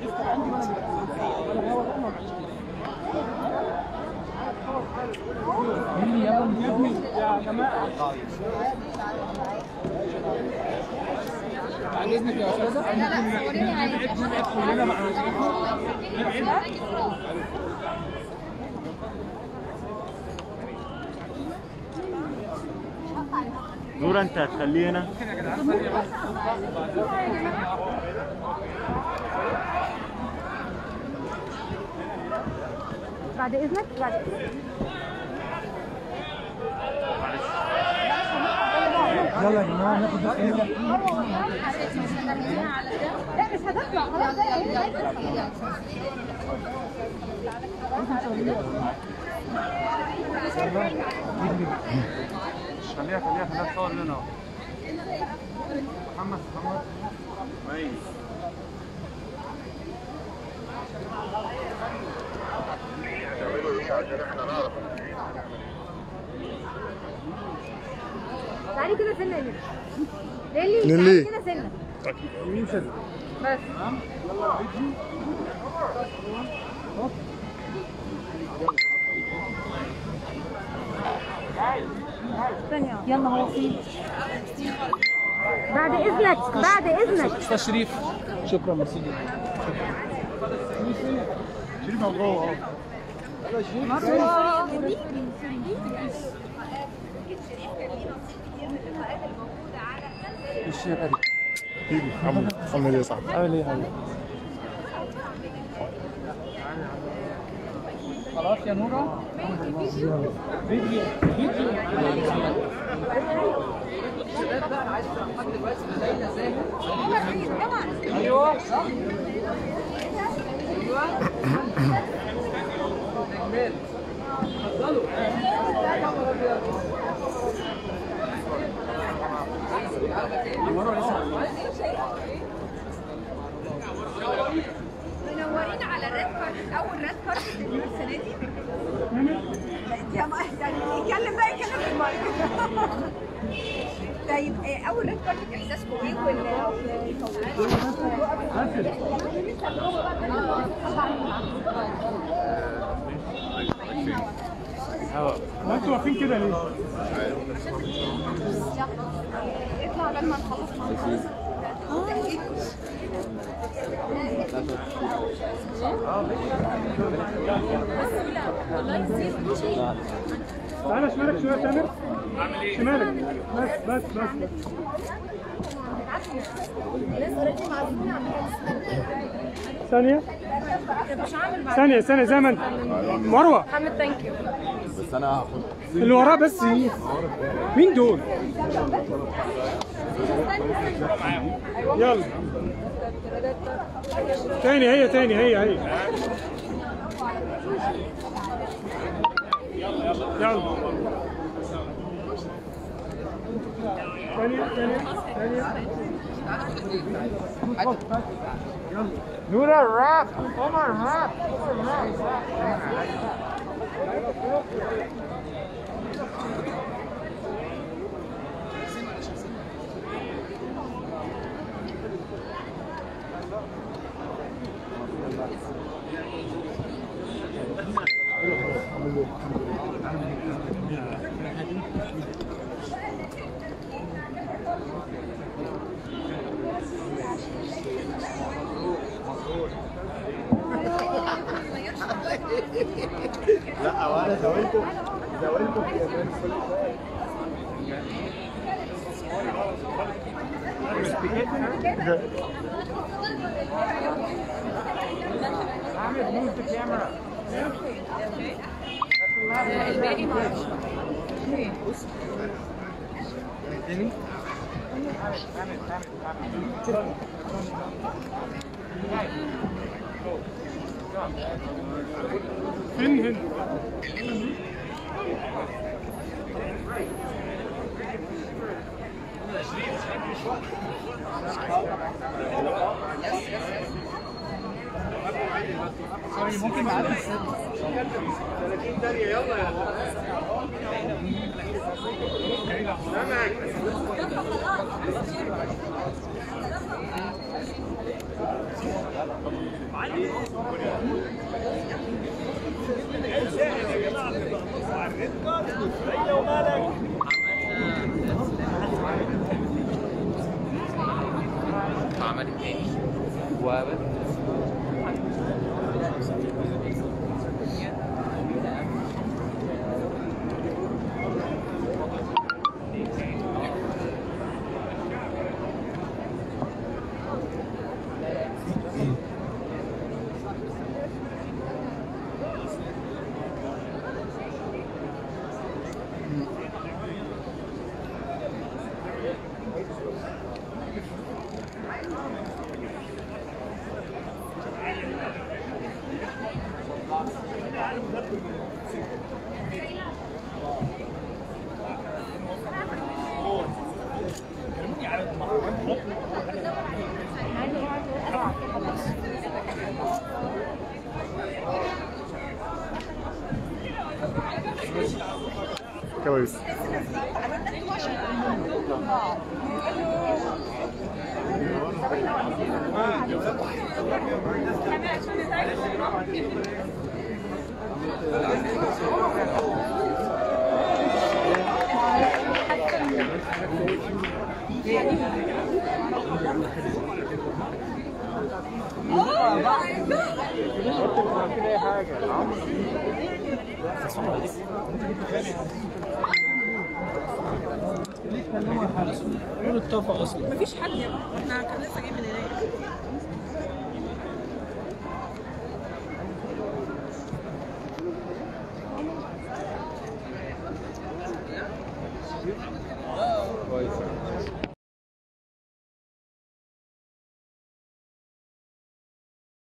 يا جماعه بعد اذنك يا استاذه لا لا صوريني عادي كلنا معاك نور انت هتخليه هنا بعد اذنك بعد اذنك يلا يا جماعه ناخد بقى ايه لا مش هتطلع خلاص خليها خليها خليها تصور لنا اهو محمد محمد تعالي كده سنه هنا ليلي ليلي. تعالي كده سنه يمين سنه بس ثانية يلا هو فين بعد اذنك بعد اذنك استاذ شريف شكرا ميرسي جدا شريف اهو جوه اهو الشيخ ادي عمل عمل ايه صح عامل ايه يا حبيبي خلاص يا نورة فيديو فيديو ايوه منورين على الريد كاربت اول ريد كاربت اللي السنه دي يا ما يعني يتكلم بقى يتكلم في المايك طيب آه، اول ريد كاربت احساسكم ايه ما انتوا واقفين كده ليه؟ اطلع لما نخلص مع بعض تعالى شمالك شويه تامر شمالك بس بس بس بس ثانية ثانية ثانية زي ما انت مروة محمد ثانك يو بس انا هاخد اللي وراه بس مين دول؟ يلا تاني هي تاني هي هي يلا ثانية ثانية ثانية نورا الراب عمر الراب لا وانا زاولته زاولته في امان كل شويه الباقي معرفش فين هند؟ ممكن معاك عمل التاني وبس كويس مفيش حد يا احنا كان لسه جايين من هناك